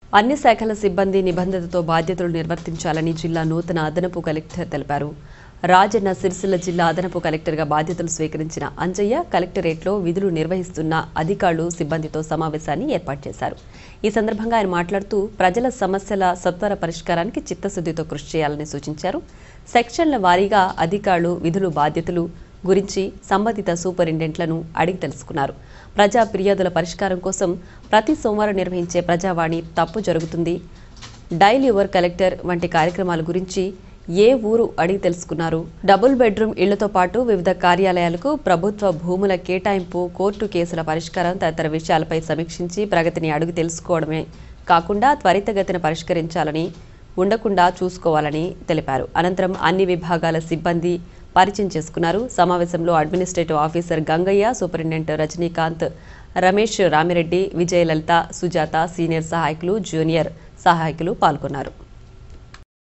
అన్ని శాఖల సిబ్బంది నిబంధనతో బాధ్యతలు నిర్వర్తించాలని జిల్లా నూతన అదనపు కలెక్టర్ తెలిపారు రాజన్న సిరిసిల్ల జిల్లా అదనపు కలెక్టర్గా బాధ్యతలు స్వీకరించిన అంజయ్య కలెక్టరేట్లో విధులు నిర్వహిస్తున్న అధికారులు సిబ్బందితో సమావేశాన్ని ఏర్పాటు చేశారు ఈ సందర్భంగా ఆయన మాట్లాడుతూ ప్రజల సమస్యల సత్వర పరిష్కారానికి చిత్తశుద్ధితో కృషి చేయాలని సూచించారు సెక్షన్ల వారీగా అధికారులు విధులు బాధ్యతలు గురించి సంబంధిత సూపరింటెండెంట్లను అడిగి తెలుసుకున్నారు ప్రజా ఫిర్యాదుల పరిష్కారం కోసం ప్రతి సోమవారం నిర్వహించే ప్రజావాణి తప్పు జరుగుతుంది డైల్ యువర్ కలెక్టర్ వంటి కార్యక్రమాల గురించి ఏ ఊరు అడిగి తెలుసుకున్నారు డబుల్ బెడ్రూమ్ ఇళ్లతో పాటు వివిధ కార్యాలయాలకు ప్రభుత్వ భూముల కేటాయింపు కోర్టు కేసుల పరిష్కారం తదితర విషయాలపై సమీక్షించి ప్రగతిని అడుగు తెలుసుకోవడమే కాకుండా త్వరితగతిన పరిష్కరించాలని ఉండకుండా చూసుకోవాలని తెలిపారు అనంతరం అన్ని విభాగాల సిబ్బంది పరిచయం చేసుకున్నారు సమావేశంలో administrative officer Gangaiah superintendent Rajanikanth Ramesh Ramireddy Vijayalalitha Sujatha senior సహాయకులు జూనియర్ సహాయకులు పాల్గొన్నారు